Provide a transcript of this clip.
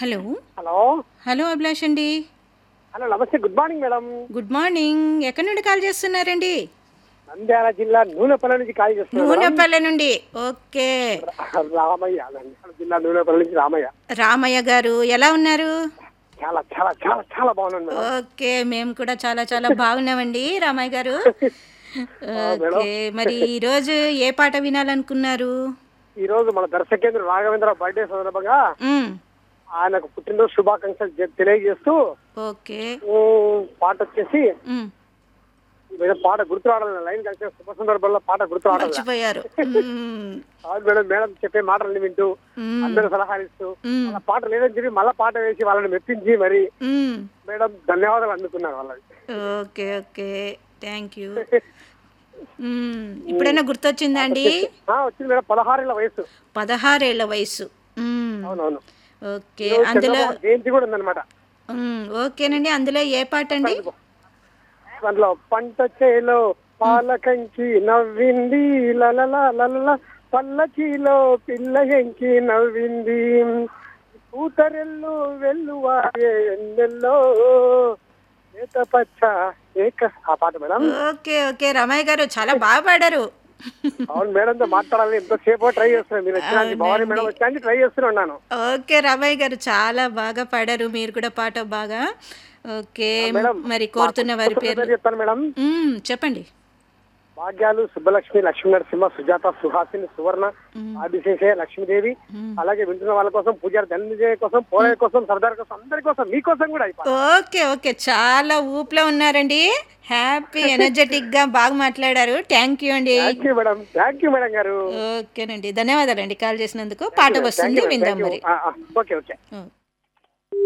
Hello hello hello Abhilash అండి hello నమస్తే good morning madam good morning ఎక్కడి నుండి కాల్ చేస్తున్నారండి నంద్యాల జిల్లా నూనెపల్లి నుంచి కాల్ చేస్తున్నాను మేడం. నూనెపల్లె నుండి ఓకే రామయ్య నంద్యాల జిల్లా నూనెపల్లి నుంచి రామయ్య రామయ్య గారు ఎలా ఉన్నారు చాలా చాలా చాలా చాలా బాగున్నాను మేడం ఓకే మేము కూడా చాలా చాలా బాగున్నామండి రామయ్య గారు ఓకే మరి ఈరోజు ఏ పాట వినాలనుకున్నారు ఈ రోజు మన దర్శకేంద్ర రాఘవేంద్ర బర్త్డే సందర్భంగా మ్, ఆయనకు పుట్టినరోజు శుభాకాంక్షలు చె- తెలియజేస్తూ ఓకే ఊ, పాట వచ్చేసి మ్, మేడం పాట గుర్తు రావడం లైన్ కలిసి శుభ సందర్భంలో పాట గుర్తు రావడం మర్చిపోయారు మ్, అవును మేడం మేడం చెప్పే మాటలన్నీ వింటూ మ్, అందరూ సలహాలు ఇస్తూ మ్, వాళ్ళ పాట లేదని చెప్పి మళ్ళీ పాట వేసి వాళ్ళని మెప్పించి మరి మ్. మేడం ధన్యవాదాలు అందుకున్నారు వాళ్ళకి okay okay thank you hmm, ఇప్పుడైనా గుర్తొచ్చిందా అండి ఆ, వచ్చింది మేడం పదహారేళ్ల వయసు పదహారేళ్ల వయసు మ్, అవునవును ఓకే అందులో చంద్రబాబు జయంతి కూడా ఉందన్నమాట మ్, ఓకేనండి అందులో ఏ పాట అండి దాంట్లో పంట చేలో పాలకంకి నవ్వింది లలలా లలలా పల్లకిలో పిల్ల ఎంకి నవ్వింది పూతరెల్లు వెల్లువారే ఎండెల్లో ఏత పచ్చ ఏక ఆ పాట మేడం ఓకే ఓకే రమయ్య గారు చాలా బాగా పాడారు అవును మేడంతో మాట్లాడాలని ఎంతసేపు ట్రై చేస్తున్నాను మీరు వచ్చినా భవానీ మేడం వచ్చా ట్రై చేస్తున్నాను ఓకే రమయ్య గారు చాలా బాగా పాడారు మీరు కూడా పాట బాగా ఓకే మేడం, మరి కోరుతున్న వారి కొత్త పేరు పేరు చెప్తాను మేడం మ్, చెప్పండి భాగ్యాలు సుబ్బలక్ష్మి లక్ష్మీ నరసింహ సుజాత సుహాసిని సువర్ణ ఆదిశేషయ్య లక్ష్మీదేవి అలాగే వింటున్న వాళ్ళ కోసం పూజారి ధనంజయ కోసం పోలయ్య కోసం సర్దార్ కోసం అందరి కోసం మీకోసం కూడా అయిపోయింది ఓకే ఓకే చాలా ఊపులో ఉన్నారండి హ్యాపీ ఎనర్జెటిక్ గా బాగా మాట్లాడారు థ్యాంక్ యూ అండి thank you madam thank you madam గారు ఓకేనండి ధన్యవాదాలండి కాల్ చేసినందుకు పాట వస్తుంది విందాం మరి ఓకే ఓకే ఓకే